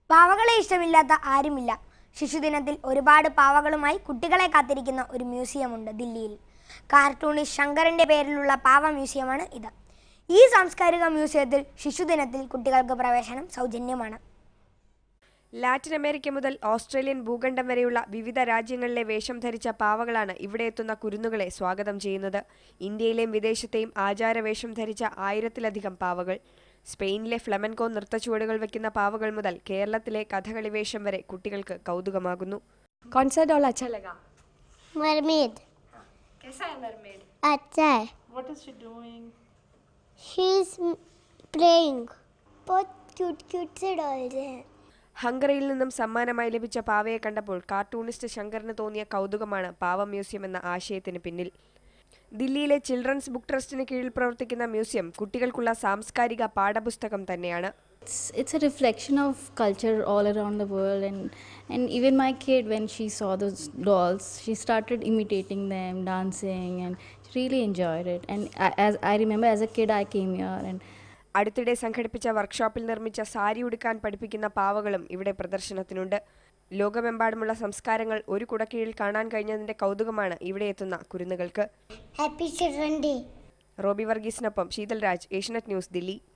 പാവകളെ ഇഷ്ടമില്ലാത്ത ആരുമില്ല ശിശുദിനത്തിൽ ഒരുപാട് പാവകളുമായി കുട്ടികളെ കാത്തിരിക്കുന്ന ഒരു മ്യൂസിയമുണ്ട് ദില്ലിയിൽ കാർട്ടൂണിസ്റ്റ് ശങ്കറിന്റെ പേരിലുള്ള പാവ മ്യൂസിയമാണ് ഇത് ഈ സാംസ്കാരിക മ്യൂസിയത്തിൽ ശിശുദിനത്തിൽ കുട്ടികൾക്ക് പ്രവേശനം സൗജന്യമാണ് ലാറ്റിൻ അമേരിക്ക മുതൽ ഓസ്ട്രേലിയൻ ഭൂഖണ്ഡം വരെയുള്ള വിവിധ രാജ്യങ്ങളിലെ വേഷം ധരിച്ച പാവകളാണ് ഇവിടെ എത്തുന്ന കുരുന്നുകളെ സ്വാഗതം ചെയ്യുന്നത് ഇന്ത്യയിലെയും വിദേശത്തെയും ആചാരവേഷം ധരിച്ച ആയിരത്തിലധികം പാവകൾ സ്പെയിനിലെ ഫ്ലമൻകോ നൃത്തച്ചുവടുകൾ വയ്ക്കുന്ന പാവകൾ മുതൽ കേരളത്തിലെ കഥകളി വേഷം വരെ കുട്ടികൾക്ക് കൗതുകമാകുന്നു कौन सा डॉल अच्छा लगा मरमेड कैसा है मरमेड अच्छा है what is she doing she is playing बहुत क्यूट क्यूट से डॉल्स हैं ഹംഗറിയിൽ നിന്നും സമ്മാനമായി ലഭിച്ച പാവയെ കണ്ടപ്പോൾ കാർട്ടൂണിസ്റ്റ് ശങ്കറിന് തോന്നിയ കൗതുകമാണ് പാവ മ്യൂസിയം എന്ന ആശയത്തിന് പിന്നിൽ ദില്ലിയിലെ ചിൽഡ്രൻസ് ബുക്ക് ട്രസ്റ്റിന് കീഴിൽ പ്രവർത്തിക്കുന്ന മ്യൂസിയം കുട്ടികൾക്കുള്ള സാംസ്കാരിക പാഠപുസ്തകം തന്നെയാണ് It's, it's a reflection of culture all around the world and and even my kid when she saw those dolls she started imitating them dancing and she really enjoyed it and I, as i remember as a kid i came here and അടുത്തിടെ സംഘടിപ്പിച്ച വർക്ക്ഷോപ്പിൽ നിർമ്മിച്ച സാരി ഉടുക്കാൻ പഠിപ്പിക്കുന്ന പാവകളും ഇവിടെ പ്രദർശനത്തിനുണ്ട് ലോകമെമ്പാടുമുള്ള സംസ്കാരങ്ങൾ ഒരു കുടക്കീഴിൽ കാണാൻ കഴിഞ്ഞതിന്റെ കൗതുകമാണ് ഇവിടെ എത്തുന്ന കുരുന്നുകൾക്ക് हैप्पी चिल्ड्रन डे റോബി വർഗീസിനൊപ്പം ശീതൽ രാജ് ഏഷ്യനെറ്റ് ന്യൂസ് ദില്ലി